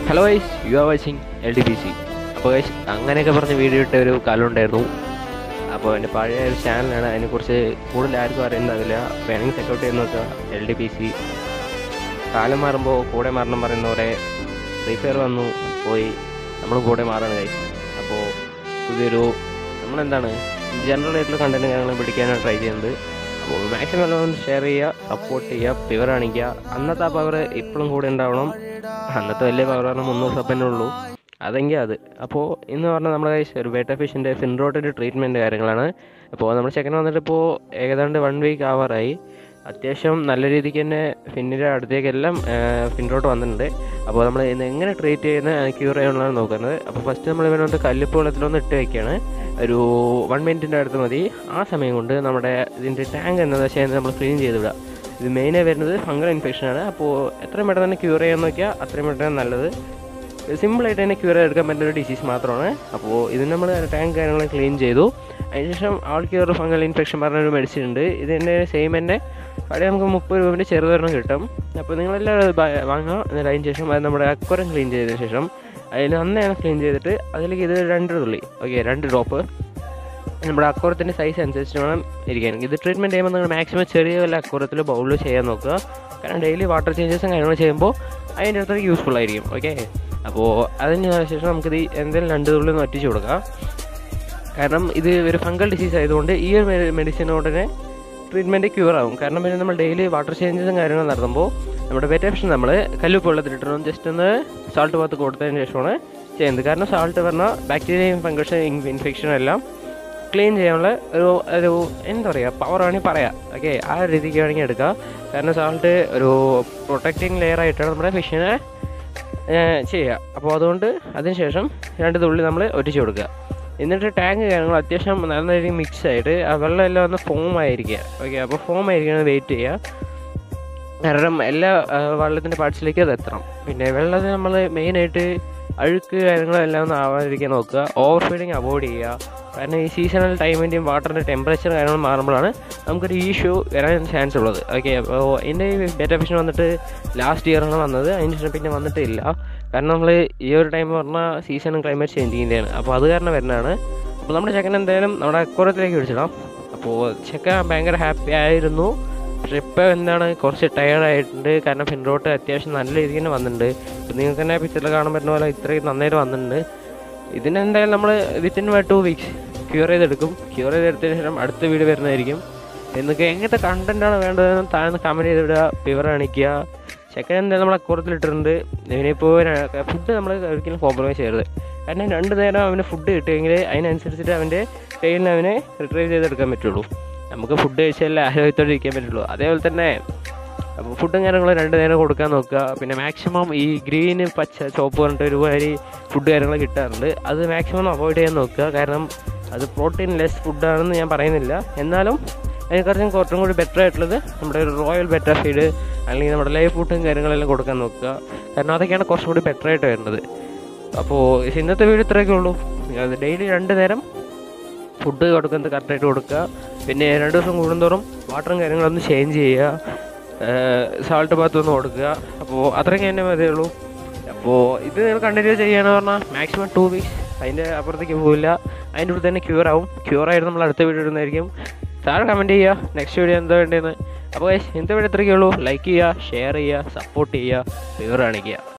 hello guys you are watching L D P C അപ്പോൾ guys അങ്ങനെയൊക്കെ പറഞ്ഞ് video ഇട്ട ഒരു കാലം ഉണ്ടായിരുന്നു അപ്പോൾ എൻ്റെ പഴയ ഒരു ചാനലാണ് അതിനെക്കുറിച്ച് കൂടുതൽ ആർക്കും അറിയുന്നതില്ല വേണമെങ്കിൽ ചെക്കൗട്ട് ചെയ്ത് നോക്കുക എൽ ഡി പി സി കാലം മാറുമ്പോൾ കൂടെ മാറണം പറയുന്ന പോലെ ഫ്രീ ഫയർ വന്നു പോയി നമ്മൾ കൂടെ മാറണം ഗൈസ് അപ്പോൾ പുതിയൊരു നമ്മളെന്താണ് ജനറൽ ആയിട്ടുള്ള കണ്ടന്റ് ഞങ്ങൾ പിടിക്കാനാണ് ട്രൈ ചെയ്യുന്നത് അപ്പോൾ മാക്സിമം എല്ലാവരും ഷെയർ ചെയ്യുക സപ്പോർട്ട് ചെയ്യുക പവർ കാണിക്കുക അന്നത്തെ ആ പവർ ഇപ്പോഴും കൂടെ ഉണ്ടാവണം അന്നത്തെ വലിയ പവർ പറഞ്ഞാൽ മുന്നൂറ് സബ്ബന്നെ ഉള്ളൂ അതെങ്കിൽ അത് അപ്പോൾ ഇന്ന് പറഞ്ഞാൽ നമ്മുടെ കൈസ് ഒരു ബേട്ട ഫിഷിൻ്റെ ഫിൻറോട്ടിൻ്റെ ട്രീറ്റ്മെൻറ്റ് കാര്യങ്ങളാണ് അപ്പോൾ നമ്മൾ ചെക്കൻ വന്നിട്ട് ഇപ്പോൾ ഏതാണ്ട് വൺ വീക്ക് ആവാറായി അത്യാവശ്യം നല്ല രീതിക്ക് തന്നെ ഫിന്നിൻ്റെ അടുത്തേക്കെല്ലാം ഫിൻറോട്ട് വന്നിട്ടുണ്ട് അപ്പോൾ നമ്മൾ ഇന്ന് എങ്ങനെ ട്രീറ്റ് ചെയ്യുന്ന ക്യൂർ ചെയ്യാനുള്ളതാണ് നോക്കുന്നത് അപ്പോൾ ഫസ്റ്റ് നമ്മൾ ഇവനൊന്ന് കല്ലുപ്പ് വെള്ളത്തിലൊന്ന് ഇട്ട് വയ്ക്കുകയാണ് ഒരു വൺ മിനിറ്റിൻ്റെ അടുത്ത് മതി ആ സമയം കൊണ്ട് നമ്മുടെ ഇതിൻ്റെ ടാങ്ക് എന്താണെന്ന് വെച്ചാൽ നമ്മൾ ക്ലീൻ ചെയ്ത് വിടുക ഇത് മെയിനായി വരുന്നത് ഫംഗൽ ഇൻഫെക്ഷനാണ് അപ്പോൾ എത്രയും പെട്ടെന്ന് തന്നെ ക്യൂർ ചെയ്യാൻ നോക്കിയാൽ അത്രയും പെട്ടെന്ന് നല്ലത് സിമ്പിളായിട്ട് തന്നെ ക്യൂർ എടുക്കാൻ പറ്റുന്ന ഒരു ഡിസീസ് മാത്രമാണ് അപ്പോൾ ഇത് നമ്മൾ ടാങ്ക് കാര്യങ്ങൾ ക്ലീൻ ചെയ്തു അതിനുശേഷം ആൾ ക്യൂർ ഫംഗൽ ഇൻഫെക്ഷൻ പറഞ്ഞൊരു മെഡിസിൻ ഉണ്ട് ഇതിൻ്റെ സെയിം തന്നെ അവിടെ നമുക്ക് മുപ്പത് രൂപേൻ്റെ ചെറുതൊരെണ്ണം കിട്ടും അപ്പോൾ നിങ്ങളെല്ലാം അത് ബ- വാങ്ങുക എന്നിട്ട് അതിന് ശേഷം അത് നമ്മുടെ അക്വരം ക്ലീൻ ചെയ്തതിന് ശേഷം അതിൽ നന്നായി ക്ലീൻ ചെയ്തിട്ട് അതിലേക്ക് ഇത് രണ്ട് തുള്ളി ഓക്കെ രണ്ട് ഡ്രോപ്പ് നമ്മുടെ അക്വറത്തിൻ്റെ സൈസ് അനുസരിച്ച് വേണം ഇരിക്കാൻ ഇത് ട്രീറ്റ്മെൻറ്റ് ചെയ്യുമ്പോൾ നിങ്ങൾ മാക്സിമം ചെറിയ വല്ല അക്വറത്തിൽ ബൗളിൽ ചെയ്യാൻ നോക്കുക കാരണം ഡെയിലി വാട്ടർ ചേഞ്ചസും കാര്യങ്ങളും ചെയ്യുമ്പോൾ അതിൻ്റെ അടുത്തേക്ക് യൂസ്ഫുൾ ആയിരിക്കും ഓക്കെ അപ്പോൾ അതിന് ശേഷം നമുക്കിത് എന്തെങ്കിലും രണ്ട് തുള്ളി ഒന്ന് ഒറ്റിച്ച് കൊടുക്കാം കാരണം ഇത് ഒരു ഫംഗൽ ഡിസീസ് ആയതുകൊണ്ട് ഈ ഒരു മെഡിസിൻ ഉടനെ ട്രീറ്റ്മെൻറ്റ് ക്യൂർ ആവും കാരണം പിന്നെ നമ്മൾ ഡെയിലി വാട്ടർ ചേഞ്ചസും കാര്യങ്ങളും നടത്തുമ്പോൾ നമ്മുടെ വെറ്റേഷൻ നമ്മൾ കല്ലുപ്പ് വെള്ളത്തിലിട്ടണം ജസ്റ്റ് ഒന്ന് സാൾട്ട് ഭാഗത്ത് കൊടുത്തതിന് ശേഷമാണ് ചെയ്യുന്നത് കാരണം സാൾട്ട് പറഞ്ഞാൽ ബാക്ടീരിയയും ഫംഗഷൻ ഇൻഫെക്ഷനും എല്ലാം ക്ലീൻ ചെയ്യാനുള്ള ഒരു ഒരു എന്താ പറയുക പവർ വേണമെങ്കിൽ പറയാം ഓക്കെ ആ രീതിക്ക് വേണമെങ്കിൽ എടുക്കുക കാരണം സാൾട്ട് ഒരു പ്രൊട്ടക്റ്റിംഗ് ലെയർ ആയിട്ടാണ് നമ്മുടെ ഫിഷിനെ ചെയ്യുക അപ്പോൾ അതുകൊണ്ട് അതിനുശേഷം രണ്ട് തുള്ളി നമ്മൾ ഒറ്റിച്ച് കൊടുക്കുക എന്നിട്ട് ടാങ്ക് കാര്യങ്ങൾ അത്യാവശ്യം നല്ല രീതിയിൽ മിക്സ് ആയിട്ട് ആ വെള്ളം എല്ലാം ഒന്ന് ഫോം ആയിരിക്കുക ഓക്കെ അപ്പോൾ ഫോം ആയിരിക്കണം വെയിറ്റ് ചെയ്യുക കാരണം എല്ലാ ആ, വെള്ളത്തിൻ്റെ പാർട്സിലേക്ക് അത് എത്തണം പിന്നെ വെള്ളത്തിൽ നമ്മൾ മെയിനായിട്ട് അഴുക്ക് കാര്യങ്ങളെല്ലാം ഒന്ന് ആവാതിരിക്കാൻ നോക്കുക ഓവർ ഫീഡിങ് അവോയ്ഡ് ചെയ്യുക കാരണം ഈ സീസണൽ ടൈമിൻ്റെയും വാട്ടറിൻ്റെ ടെമ്പറേച്ചർ കാര്യങ്ങളും മാറുമ്പോഴാണ് നമുക്കൊരു ഇഷ്യൂ വരാൻ ചാൻസ് ഉള്ളത് ഓക്കെ അപ്പോൾ എൻ്റെ ഈ ബെറ്റർ ഫിഷൻ വന്നിട്ട് ലാസ്റ്റ് ഇയറാണ് വന്നത് അതിന് ശേഷം പിന്നെ വന്നിട്ടില്ല കാരണം നമ്മൾ ഈ ഒരു ടൈം പറഞ്ഞാൽ സീസണും ക്ലൈമറ്റ് ചേഞ്ചിങ്ങിൻ്റെയാണ് അപ്പോൾ അത് കാരണം വരുന്നതാണ് അപ്പോൾ നമ്മുടെ ചെക്കൻ എന്തായാലും നമ്മുടെ അക്വറത്തിലേക്ക് വിളിച്ചിടാം അപ്പോൾ ചെക്കൻ ഭയങ്കര ഹാപ്പി ആയിരുന്നു പക്ഷെ ഇപ്പോൾ എന്താണ് കുറച്ച് ടയർഡായിട്ടുണ്ട് കാരണം ഫിൻറോട്ട് അത്യാവശ്യം നല്ല രീതിക്ക് തന്നെ വന്നിട്ടുണ്ട് ഇപ്പം നിങ്ങൾക്ക് തന്നെ പിക്ചറിൽ കാണാൻ പറ്റുന്ന പോലെ ഇത്രയും നന്നായിട്ട് വന്നിട്ടുണ്ട് ഇതിനെന്തായാലും നമ്മൾ വിത്തിൻ ടു വീക്സ് ക്യൂർ ചെയ്തെടുക്കും ക്യൂർ ചെയ്തെടുത്തതിന് ശേഷം അടുത്ത വീഡിയോ വരുന്നതായിരിക്കും നിങ്ങൾക്ക് എങ്ങനത്തെ കണ്ടൻറ്റാണ് വേണ്ടതെന്ന് താഴ്ന്ന് കമൻറ്റ് ചെയ്തിടുക പിവർ കാണിക്കുക ചെക്കൻ എന്തായാലും നമ്മൾ അക്കൂറത്തിലിട്ടിട്ടുണ്ട് ഇവനിപ്പോൾ ഫുഡ് നമ്മൾ ഒരിക്കലും കോംപ്രമൈസ് ചെയ്യരുത് കാരണം രണ്ട് നേരം അവന് ഫുഡ് കിട്ടുമെങ്കിൽ അതിനനുസരിച്ചിട്ട് അവൻ്റെ ടൈലിന് അവനെ റിട്രീവ് ചെയ്തെടുക്കാൻ പറ്റുള്ളൂ നമുക്ക് ഫുഡ് കഴിച്ചാലേ ആരോഗ്യത്തോടെ ഇരിക്കാൻ പറ്റുള്ളൂ അതേപോലെ തന്നെ അപ്പോൾ ഫുഡും കാര്യങ്ങളും രണ്ട് നേരം കൊടുക്കാൻ നോക്കുക പിന്നെ മാക്സിമം ഈ ഗ്രീന് പച്ച ചോപ്പ് പറഞ്ഞിട്ട് ഒരുമാതിരി ഫുഡ് കാര്യങ്ങൾ കിട്ടാറുണ്ട് അത് മാക്സിമം അവോയ്ഡ് ചെയ്യാൻ നോക്കുക കാരണം അത് പ്രോട്ടീൻ ലെസ് ഫുഡാണെന്ന് ഞാൻ പറയുന്നില്ല എന്നാലും അതിനെക്കുറിച്ചും കുറച്ചും കൂടി ബെറ്റർ ആയിട്ടുള്ളത് നമ്മുടെ ഒരു റോയൽ ബെറ്റർ ഫീഡ് അല്ലെങ്കിൽ നമ്മുടെ ലൈഫ് ഫുഡും കാര്യങ്ങളെല്ലാം കൊടുക്കാൻ നോക്കുക കാരണം അതൊക്കെയാണ് കുറച്ചും കൂടി ബെറ്റർ ആയിട്ട് വരുന്നത് അപ്പോൾ ഇന്നത്തെ വീഡിയോ ഇത്രയൊക്കെ ഉള്ളൂ അത് ഡെയിലി രണ്ട് നേരം ഫുഡ് കൊടുക്കുന്നത് കറക്റ്റായിട്ട് കൊടുക്കുക പിന്നെ രണ്ട് ദിവസം കൂടുന്തോറും വാട്ടറും കാര്യങ്ങളൊന്ന് ചേഞ്ച് ചെയ്യുക സാൾട്ട് ബാത്ത് ഒന്ന് കൊടുക്കുക അപ്പോൾ അത്രയൊക്കെ തന്നെ മതിയുള്ളൂ അപ്പോൾ ഇത് നിങ്ങൾ കണ്ടിന്യൂ ചെയ്യുകയാണെന്ന് പറഞ്ഞാൽ മാക്സിമം ടു വീക്സ് അതിൻ്റെ അപ്പുറത്തേക്ക് പോവില്ല അതിൻ്റെ ഉള്ളിൽ തന്നെ ക്യൂർ ആവും ക്യൂർ ആയിട്ട് നമ്മൾ അടുത്ത വീഡിയോ ഇടുന്നതായിരിക്കും താഴെ കമൻറ്റ് ചെയ്യുക നെക്സ്റ്റ് വീഡിയോ എന്താ വേണ്ടതെന്ന് അപ്പോൾ guys, ഇന്നത്തെ വീഡിയോ ഇത്രയൊക്കെ ഉള്ളൂ ലൈക്ക് ചെയ്യുക ഷെയർ ചെയ്യുക സപ്പോർട്ട് ചെയ്യുക ഫേവർ കാണിക്കുക